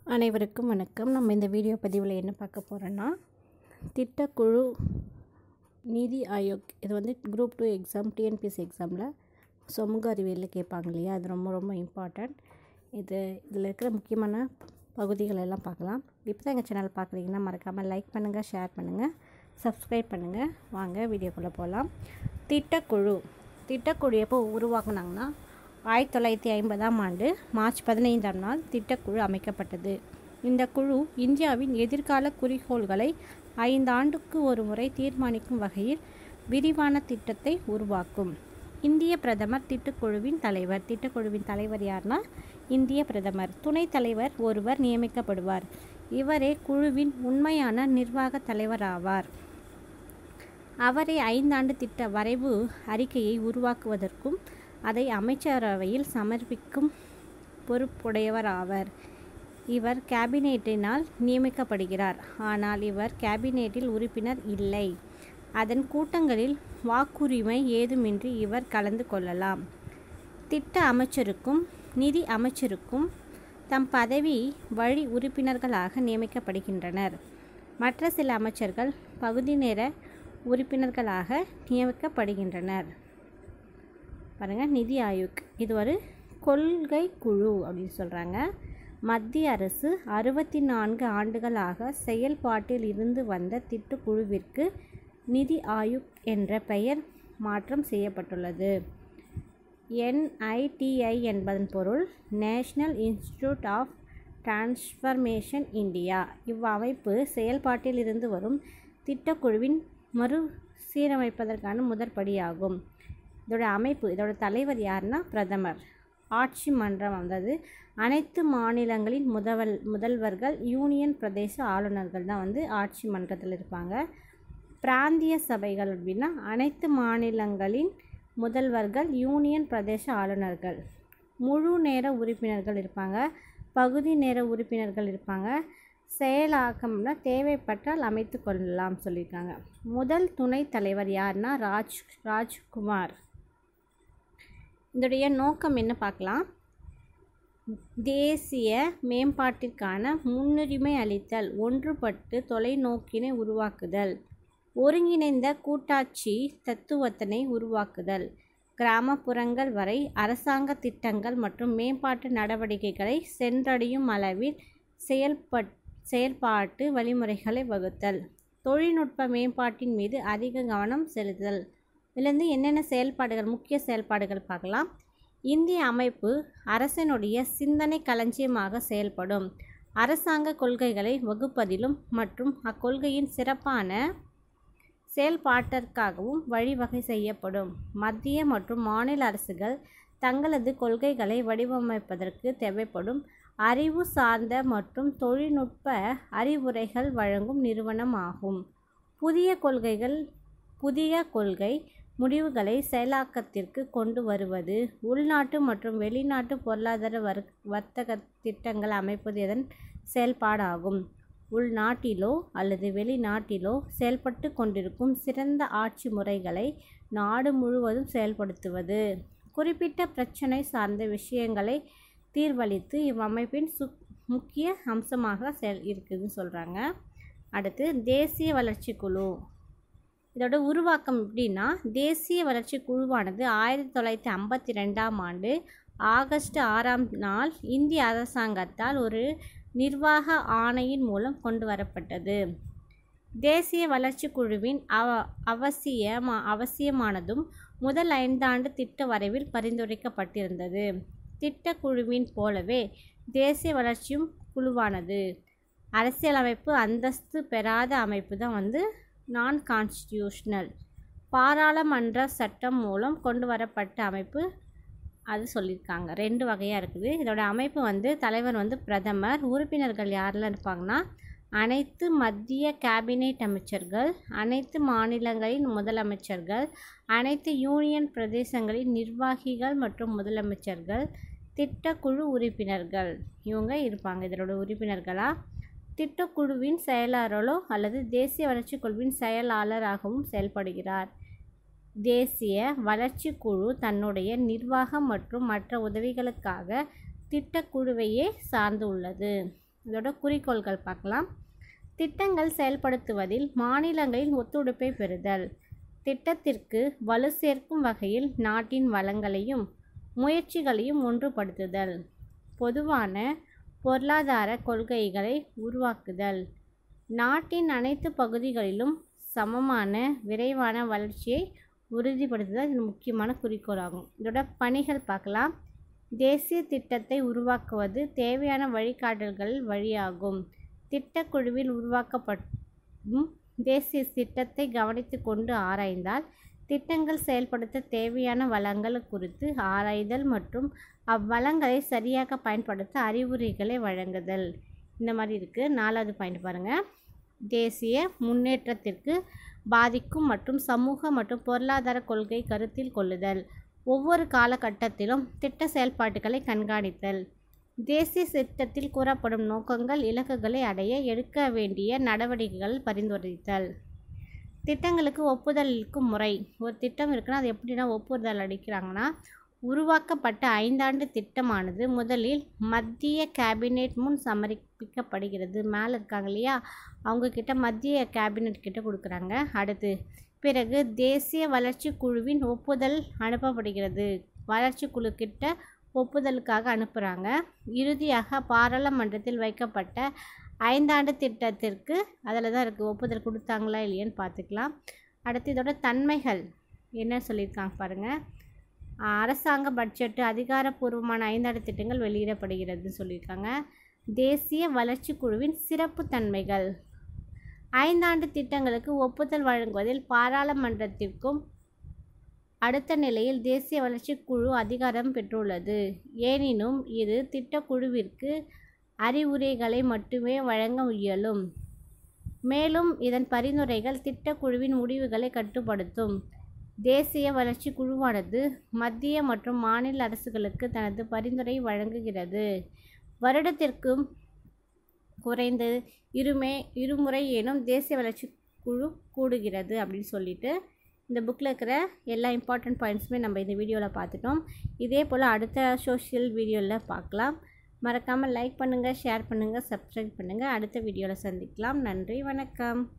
அனைவருக்கும் வணக்கம் நம்ம இந்த வீடியோ பதிவில் என்ன பார்க்க போகிறோன்னா திட்டக்குழு நிதி ஆயோக் இது வந்து குரூப் டூ எக்ஸாம் டிஎன்பிஎஸ்சி எக்ஸாமில் சமூக அறிவியலில் கேட்பாங்க இல்லையா அது ரொம்ப ரொம்ப இம்பார்ட்டண்ட் இது இதில் இருக்கிற முக்கியமான பகுதிகள் எல்லாம் பார்க்கலாம் இப்போ தான் எங்கள் சேனல் பார்க்குறீங்கன்னா மறக்காமல் லைக் பண்ணுங்கள் ஷேர் பண்ணுங்கள் சப்ஸ்கிரைப் பண்ணுங்கள் வாங்க வீடியோக்குள்ளே போகலாம் திட்டக்குழு திட்டக்குழு எப்போ உருவாக்குனாங்கன்னா ஆயிரத்தி தொள்ளாயிரத்தி ஐம்பதாம் ஆண்டு மார்ச் பதினைந்தாம் நாள் திட்டக்குழு அமைக்கப்பட்டது இந்த குழு இந்தியாவின் எதிர்கால குறிக்கோள்களை ஐந்து ஆண்டுக்கு ஒரு முறை தீர்மானிக்கும் வகையில் விரிவான திட்டத்தை உருவாக்கும் இந்திய பிரதமர் திட்டக்குழுவின் தலைவர் திட்டக்குழுவின் தலைவர் யார்னா இந்திய பிரதமர் துணைத் தலைவர் ஒருவர் நியமிக்கப்படுவார் இவரே குழுவின் உண்மையான நிர்வாக தலைவர் ஆவார் அவரே ஐந்தாண்டு திட்ட வரைவு அறிக்கையை உருவாக்குவதற்கும் அதை அமைச்சரவையில் சமர்ப்பிக்கும் பொறுப்புடையவர் ஆவர் இவர் கேபினெட்டினால் நியமிக்கப்படுகிறார் ஆனால் இவர் கேபினெட்டில் உறுப்பினர் இல்லை அதன் கூட்டங்களில் வாக்குரிமை ஏதுமின்றி இவர் கலந்து கொள்ளலாம் திட்ட அமைச்சருக்கும் நிதி அமைச்சருக்கும் தம் பதவி வழி உறுப்பினர்களாக நியமிக்கப்படுகின்றனர் மற்ற சில அமைச்சர்கள் பகுதி நேர உறுப்பினர்களாக நியமிக்கப்படுகின்றனர் பாருங்கள் நிதி ஆயோக் இது ஒரு கொள்கை குழு அப்படின்னு சொல்கிறாங்க மத்திய அரசு அறுபத்தி நான்கு ஆண்டுகளாக செயல்பாட்டில் இருந்து வந்த திட்டக்குழுவிற்கு நிதி ஆயோக் என்ற பெயர் மாற்றம் செய்யப்பட்டுள்ளது என்ஐடிஐ என்பதன் பொருள் national institute of transformation India இவ்வமைப்பு செயல்பாட்டில் இருந்து வரும் திட்டக்குழுவின் மறு சீரமைப்பதற்கான முதற்படியாகும் இதோட அமைப்பு இதோட தலைவர் யாருன்னா பிரதமர் ஆட்சி மன்றம் வந்தது அனைத்து மாநிலங்களின் முதல் முதல்வர்கள் யூனியன் பிரதேச ஆளுநர்கள் தான் வந்து ஆட்சி மன்றத்தில் இருப்பாங்க பிராந்திய சபைகள் அப்படின்னா அனைத்து மாநிலங்களின் முதல்வர்கள் யூனியன் பிரதேச ஆளுநர்கள் முழு நேர உறுப்பினர்கள் இருப்பாங்க பகுதி நேர உறுப்பினர்கள் இருப்பாங்க செயலாக்கம்னா தேவைப்பட்டால் அமைத்து கொள்ளலாம் சொல்லியிருக்காங்க முதல் துணைத் தலைவர் யார்னா ராஜ் ராஜ்குமார் இதோடைய நோக்கம் என்ன பார்க்கலாம் தேசிய மேம்பாட்டிற்கான முன்னுரிமை அளித்தல் ஒன்றுபட்டு தொலைநோக்கினை உருவாக்குதல் ஒருங்கிணைந்த கூட்டாட்சி தத்துவத்தினை உருவாக்குதல் கிராமப்புறங்கள் வரை அரசாங்க திட்டங்கள் மற்றும் மேம்பாட்டு நடவடிக்கைகளை சென்றடையும் அளவில் செயல்பட் செயல்பாட்டு வழிமுறைகளை வகுத்தல் தொழில்நுட்ப மேம்பாட்டின் மீது அதிக கவனம் செலுத்துதல் இதுலேருந்து என்னென்ன செயல்பாடுகள் முக்கிய செயல்பாடுகள் பார்க்கலாம் இந்திய அமைப்பு அரசனுடைய சிந்தனை களஞ்சியமாக செயல்படும் அரசாங்க கொள்கைகளை வகுப்பதிலும் மற்றும் அக்கொள்கையின் சிறப்பான செயல்பாட்டிற்காகவும் வழிவகை செய்யப்படும் மத்திய மற்றும் மாநில அரசுகள் தங்களது கொள்கைகளை வடிவமைப்பதற்கு தேவைப்படும் அறிவு சார்ந்த மற்றும் தொழில்நுட்ப அறிவுரைகள் வழங்கும் நிறுவனம் ஆகும் புதிய கொள்கைகள் புதிய கொள்கை முடிவுகளை செயலாக்கத்திற்கு கொண்டு வருவது உள்நாட்டு மற்றும் வெளிநாட்டு பொருளாதார வர் வர்த்தக திட்டங்கள் அமைப்பது இதன் செயல்பாடாகும் உள்நாட்டிலோ அல்லது வெளிநாட்டிலோ செயல்பட்டு கொண்டிருக்கும் சிறந்த ஆட்சி முறைகளை நாடு முழுவதும் செயல்படுத்துவது குறிப்பிட்ட பிரச்சனை சார்ந்த விஷயங்களை தீர்வளித்து இவ்வமைப்பின் சு முக்கிய அம்சமாக செயல் இருக்குதுன்னு சொல்கிறாங்க அடுத்து தேசிய வளர்ச்சி குழு இதோட உருவாக்கம் எப்படின்னா தேசிய வளர்ச்சி குழுவானது ஆயிரத்தி தொள்ளாயிரத்தி ஐம்பத்தி ரெண்டாம் ஆண்டு ஆகஸ்ட் ஆறாம் நாள் இந்திய அரசாங்கத்தால் ஒரு நிர்வாக ஆணையின் மூலம் கொண்டு வரப்பட்டது தேசிய வளர்ச்சி குழுவின் அவ அவசியமா அவசியமானதும் முதல் ஐந்தாண்டு திட்ட வரைவில் பரிந்துரைக்கப்பட்டிருந்தது திட்டக்குழுவின் போலவே தேசிய வளர்ச்சியும் குழுவானது அரசியலமைப்பு அந்தஸ்து பெறாத அமைப்பு தான் வந்து நான் கான்ஸ்டியூஷனல் பாராளுமன்ற சட்டம் மூலம் கொண்டு வரப்பட்ட அமைப்பு அது சொல்லியிருக்காங்க ரெண்டு வகையாக இருக்குது இதோட அமைப்பு வந்து தலைவர் வந்து பிரதமர் உறுப்பினர்கள் யாரெல்லாம் இருப்பாங்கன்னா அனைத்து மத்திய கேபினெட் அமைச்சர்கள் அனைத்து மாநிலங்களின் முதலமைச்சர்கள் அனைத்து யூனியன் பிரதேசங்களின் நிர்வாகிகள் மற்றும் முதலமைச்சர்கள் திட்டக்குழு உறுப்பினர்கள் இவங்க இருப்பாங்க இதனோட உறுப்பினர்களாக திட்டக்குழுவின் செயலாளரோ அல்லது தேசிய வளர்ச்சி குழுவின் செயலாளராகவும் செயல்படுகிறார் தேசிய வளர்ச்சி குழு தன்னுடைய நிர்வாகம் மற்றும் மற்ற உதவிகளுக்காக திட்டக்குழுவையே சார்ந்து உள்ளது இதோட குறிக்கோள்கள் பார்க்கலாம் திட்டங்கள் செயல்படுத்துவதில் மாநிலங்களின் ஒத்துழைப்பை பெறுதல் திட்டத்திற்கு வலு சேர்க்கும் வகையில் நாட்டின் வளங்களையும் முயற்சிகளையும் ஒன்றுபடுத்துதல் பொதுவான பொருளாதார கொள்கைகளை உருவாக்குதல் நாட்டின் அனைத்து பகுதிகளிலும் சமமான விரைவான வளர்ச்சியை உறுதிப்படுத்துதல் இது முக்கியமான குறிக்கோளாகும் இதோட பணிகள் பார்க்கலாம் தேசிய திட்டத்தை உருவாக்குவது தேவையான வழிகாட்டல்கள் வழியாகும் திட்டக்குழுவில் உருவாக்கப்படும் தேசிய திட்டத்தை கவனித்து கொண்டு ஆராய்ந்தால் திட்டங்கள் செயல்படுத்த தேவையான வளங்கள் குறித்து ஆராய்தல் மற்றும் அவ்வளங்களை சரியாக பயன்படுத்த அறிவுரைகளை வழங்குதல் இந்த மாதிரி இருக்குது நாலாவது பாயிண்ட் பாருங்கள் தேசிய முன்னேற்றத்திற்கு பாதிக்கும் மற்றும் சமூக மற்றும் பொருளாதார கொள்கை கருத்தில் கொள்ளுதல் ஒவ்வொரு காலகட்டத்திலும் திட்ட செயல்பாட்டுகளை கண்காணித்தல் தேசிய திட்டத்தில் கூறப்படும் நோக்கங்கள் இலக்குகளை அடைய எடுக்க வேண்டிய நடவடிக்கைகள் பரிந்துரைத்தல் திட்டங்களுக்கு ஒப்புதல் அளிக்கும் முறை ஒரு திட்டம் இருக்குன்னா அது எப்படின்னா ஒப்புதல் அளிக்கிறாங்கன்னா உருவாக்கப்பட்ட ஐந்தாண்டு திட்டமானது முதலில் மத்திய கேபினெட் முன் சமர்ப்பிக்கப்படுகிறது மேலே இருக்காங்க இல்லையா அவங்கக்கிட்ட மத்திய கேபினெட் கிட்ட கொடுக்குறாங்க அடுத்து பிறகு தேசிய வளர்ச்சி குழுவின் ஒப்புதல் அனுப்பப்படுகிறது வளர்ச்சி குழு கிட்ட ஒப்புதலுக்காக அனுப்புகிறாங்க இறுதியாக பாராளுமன்றத்தில் வைக்கப்பட்ட ஐந்தாண்டு திட்டத்திற்கு அதில் தான் இருக்குது ஒப்புதல் கொடுத்தாங்களா இல்லையான்னு பார்த்துக்கலாம் அடுத்து இதோட தன்மைகள் என்ன சொல்லியிருக்காங்க பாருங்கள் அரசாங்க பட்ஜெட்டு அதிகாரப்பூர்வமான ஐந்தாண்டு திட்டங்கள் வெளியிடப்படுகிறதுன்னு சொல்லியிருக்காங்க தேசிய வளர்ச்சி குழுவின் சிறப்பு தன்மைகள் ஐந்தாண்டு திட்டங்களுக்கு ஒப்புதல் வழங்குவதில் பாராளுமன்றத்திற்கும் அடுத்த நிலையில் தேசிய வளர்ச்சி குழு அதிகாரம் பெற்றுள்ளது எனினும் இது திட்டக்குழுவிற்கு அறிவுரைகளை மட்டுமே வழங்க இயலும் மேலும் இதன் பரிந்துரைகள் திட்டக்குழுவின் முடிவுகளை கட்டுப்படுத்தும் தேசிய வளர்ச்சி குழுவானது மத்திய மற்றும் மாநில அரசுகளுக்கு தனது பரிந்துரை வழங்குகிறது வருடத்திற்கும் குறைந்து இருமே இருமுறை ஏனும் தேசிய வளர்ச்சி குழு கூடுகிறது அப்படின்னு சொல்லிட்டு இந்த புக்கில் இருக்கிற எல்லா இம்பார்ட்டண்ட் பாயிண்ட்ஸுமே நம்ம இந்த வீடியோவில் பார்த்துட்டோம் இதே போல் அடுத்த சோஷியல் வீடியோவில் பார்க்கலாம் மறக்காமல் லைக் பண்ணுங்கள் ஷேர் பண்ணுங்கள் சப்ஸ்கிரைப் பண்ணுங்கள் அடுத்த வீடியோவில் சந்திக்கலாம் நன்றி வணக்கம்